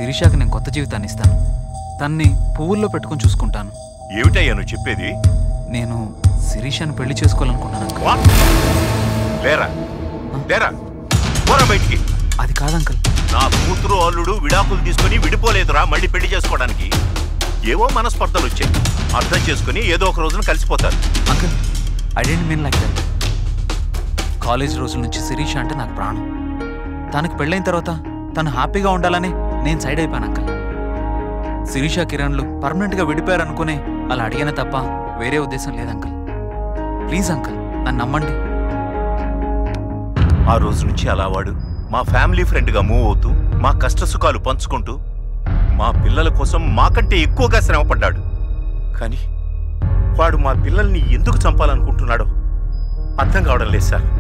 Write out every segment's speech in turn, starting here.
శిరీషాకి నేను కొత్త జీవితాన్ని ఇస్తాను తన్ని పువ్వుల్లో పెట్టుకొని చూసుకుంటాను ఏమిటయ్యా నువ్వు చెప్పేది నేను శిరీషాని పెళ్లి చేసుకోవాలనుకున్నాను అంకుల్ వా! లేరా లేరా పోరా బయటికి అది కాదు అంకుల్ నా కూతురు అల్లుడు విడాకులు తీసుకుని విడిపోలేదురా మళ్ళీ పెళ్లి చేసుకోవడానికి ఏవో మనస్పర్ధలు వచ్చాయి అర్థం చేసుకుని ఏదో ఒక రోజున కలిసిపోతారు uncle I don't mean like that college రోజుల నుంచి శిరీష అంటే నాకు ప్రాణం తనకు పెళ్ళైన తర్వాత తను హ్యాపీగా ఉండాలని నేను సైడ్ అయిపోయాను అంకుల్ శిరీష కిరణ్లు పర్మనెంట్గా విడిపోయారు అనుకునే అలా అడిగానే తప్ప వేరే ఉద్దేశం లేదు అంకుల్ ప్లీజ్ అంకుల్ నన్ను నమ్మండి ఆ రోజు నుంచి అలా వాడు మా ఫ్యామిలీ ఫ్రెండ్గా మూవ్ అవుతూ మా కష్ట సుఖాలు పంచుకుంటూ మా పిల్లల కోసం మాకంటే ఎక్కువగా శ్రమపడ్డాడు కానీ వాడు మా పిల్లల్ని ఎందుకు చంపాలనుకుంటున్నాడో అర్థం కావడం లేదు సార్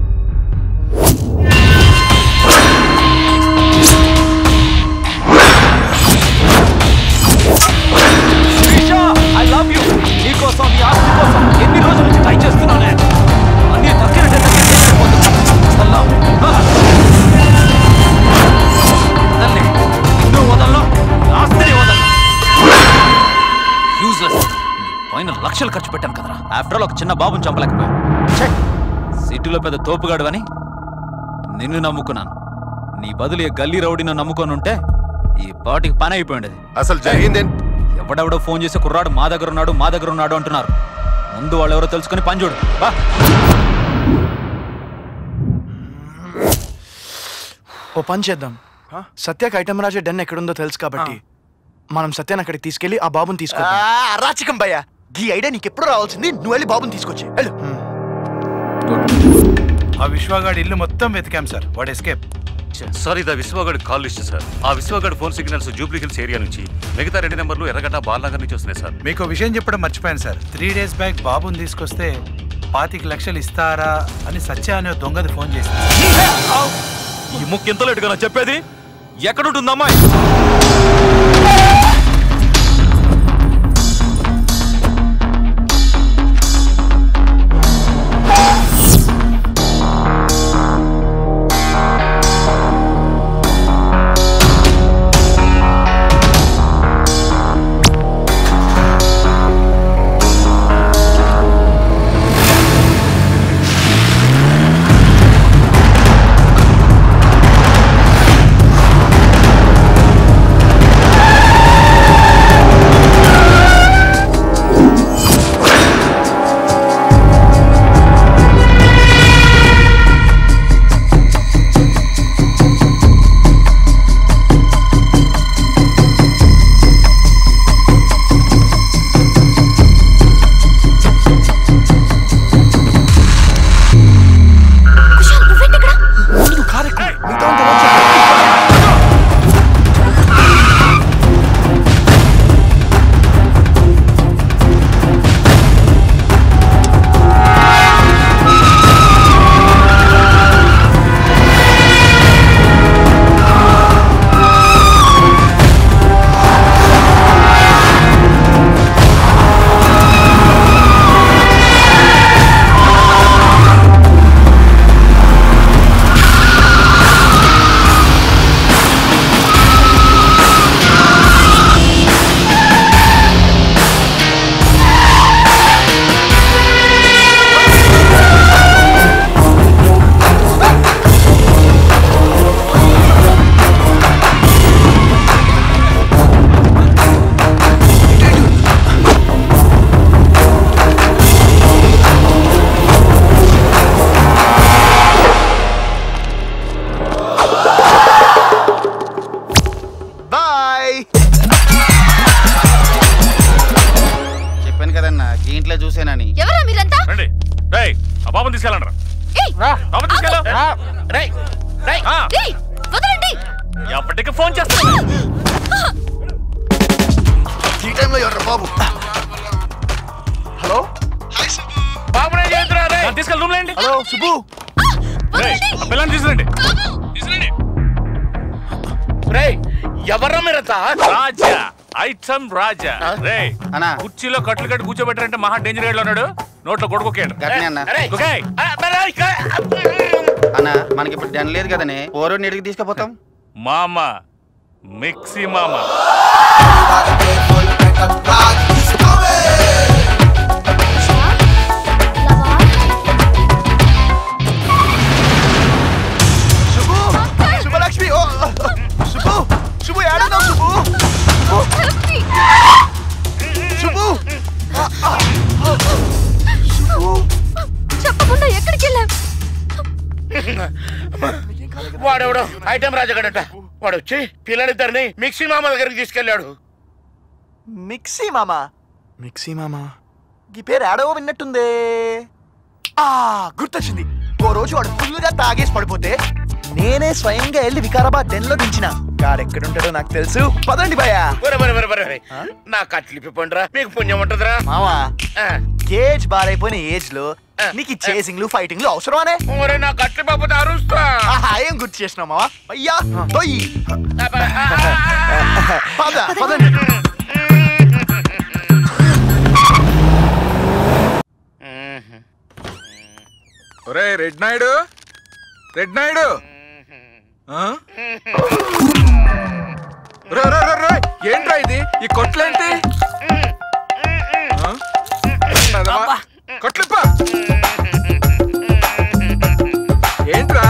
ఐ లవ్ యూ నీకోసం నీ ఆస్తి కోసం ఎన్ని రోజుల నుంచి ట్రై చేస్తున్నానే అన్ని దక్కినట్టే యూజ్లెస్ పైన లక్షలు ఖర్చు పెట్టాను కదరా ఆఫ్టర్ ఆల్ ఒక చిన్న బాబుని చంపలేకపోయా సిటీలో పెద్ద తోపుగాడు అని నిన్ను నమ్ముకున్నాను నీ బదులు ఈ గల్లీ రౌడీని నమ్ముకొని ఉంటే ఈ పాటికి పని అయిపోయింది అసలు జరిగింది ఎవడెవడో ఫోన్ చేసి కుర్రాడు మా దగ్గర ఉన్నాడు మా దగ్గర ఉన్నాడు అంటున్నారు ముందు వాళ్ళు ఎవరో తెలుసుకొని పని చూడు బా ఓ పని చేద్దాం సత్యకి ఐటమ్ రాజే డెన్ ఎక్కడుందో తెలుసు కాబట్టి మనం సత్యాన్ని అక్కడికి తీసుకెళ్లి ఆ బాబుని తీసుకొద్దాం అరాచకం భయ్యా ఈ ఐడియా నీకు ఎప్పుడు రావాల్సింది నువ్వు వెళ్ళి బాబుని తీసుకొచ్చి వెళ్ళు ఆ విశ్వగాడి ఇల్లు మొత్తం వెతికాం సార్ వాడు ఎస్కేప్ సార్ ఇది విశ్వగఢ్ కాల్ లిస్ట్ సార్ ఆ విశ్వగఢ్ phone signals Jubilee Hills area నుంచి మిగతా రెండు నెంబర్లు ఎర్రగడ్డ బాలనగర్ నుంచి వస్తున్నాయి సార్ మీకు ఓ విషయం చెప్పడం మర్చిపోయాను సార్ త్రీ డేస్ బ్యాక్ బాబుని తీసుకొస్తే పాతిక లక్షలు ఇస్తారా అని సత్య అనే ఓ దొంగది ఫోన్ చేసింది ఈ ముక్కు ఎంత లేటుగా నా చెప్పేది ఎక్కడుంటుంది అమ్మాయి బాయ్ చెప్పాను కదన్నా దీంట్లో చూసానని ఎవరా మీరంతా రండి రేయ్ ఆ బాబుని తీసుకెళ్ళండి ఏయ్ బాబుని తీసుకెళ్ళు రేయ్ రేయ్ వదలండి ఎప్పటికీ ఫోన్ చేస్తాను ఈ టైంలో ఎవరు బాబు హలో బాబునే చేద్దురా రే తీసుకెళ్ళి రూమ్ లేండి హలో సుబ్బు రేయ్ ఆ పిల్లని తీసుకురండి తీసుకురండి రేయ్ ఎవర్రా మీరంతా రాజా ఐటమ్ రాజా రే అన్నా. కుర్చీలో కట్లు కట్టి కూర్చోబెట్టారంటే మహా డేంజర్ గేడ్ లో ఉన్నాడు నోట్లో కొడుకోకేడు గట్నే అన్న అన్న మనకి ఇప్పుడు డన్ లేదు కదనే ఓరో నీటికి తీసుకుపోతాం మా అమ్మ మిక్సీ మామ శుభు శుభలక్ష్మి ఓ శుభు శుభు ఏడన్నావు శుభు శుభు శుభు చెప్పకుండా ఎక్కడికి వెళ్ళావు వాడెవడో ఐటమ్ రాజగడంట వాడు వచ్చి పిల్లలిద్దరిని మిక్సీ మామ దగ్గరికి తీసుకెళ్ళాడు మిక్సీ మామా మిక్సీ మామా ఈ పేరు ఏడవో విన్నట్టుందే ఆ గుర్తొచ్చింది ఓ రోజు వాడు ఫుల్గా తాగేసి పడిపోతే నేనే స్వయంగా వెళ్ళి వికారాబాద్ డెన్ లో దించిన గాడెక్కడుంటాడో నాకు తెలుసు పదండి భయ్యా బరే బరే బరే బరే నా కట్లిపి పండురా మీకు పుణ్యం ఉంటదిరా మామా ఆ, ఏజ్ బారైపోయిన ఏజ్ లో నీకు ఈ చేసింగ్లు ఫైటింగ్లు అవసరమానే ఒరే నా కట్లు పాప అరుస్తా ఆహా, ఏం గుర్తు చేసినావు మావా అయ్యా తొయ్యి అబ్బా, ఆ, ఆ, ఆ. పద పదండి ఒరే రెడ్ నాయుడు రెడ్ నాయుడు ఆ? రే, రే, రే, రే, ఏంట్రా ఇది ఈ కొట్లేంటి ఆ? అదవా. కొట్లిప్ప ఏంట్రా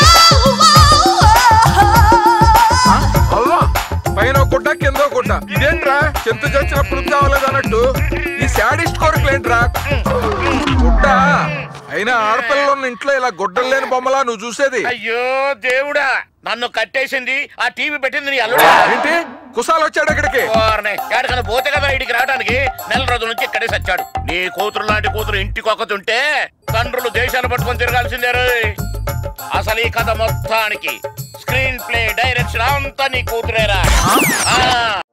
ఆ? అవ్వా పైన ఒక గుడ్డ కింద ఒక గుడ్డ ఇదేంట్రా చెంత చచ్చినప్పుడు కావలేదు అన్నట్టు ఈ శాడిస్ట్ కొరకులేంట్రా గుడ్డ అయినా ఆడపిల్లలు ఉన్న ఇంట్లో ఇలా గుడ్డలు లేని బొమ్మలా నువ్వు చూసేది అయ్యో దేవుడా నన్ను కట్టేసింది ఆ టీవీ పెట్టింది నీ అల్లుడా ఏంటి కుసాలు వచ్చాడు ఇక్కడికి ఓర్నే, ఎక్కడికైనా పోతే కదా ఇడికి రావడానికి నెల రోజుల నుంచి ఇక్కడే సచ్చాడు నీ కూతురు లాంటి కూతురు ఇంటికి ఒకతుంటే తండ్రులు దేశాలు పట్టుకొని తిరగాల్సిందే రోయ్. అసలు ఈ కథ మొత్తానికి స్క్రీన్ ప్లే డైరెక్షన్ అంతా నీ కూతురేరా ఆ.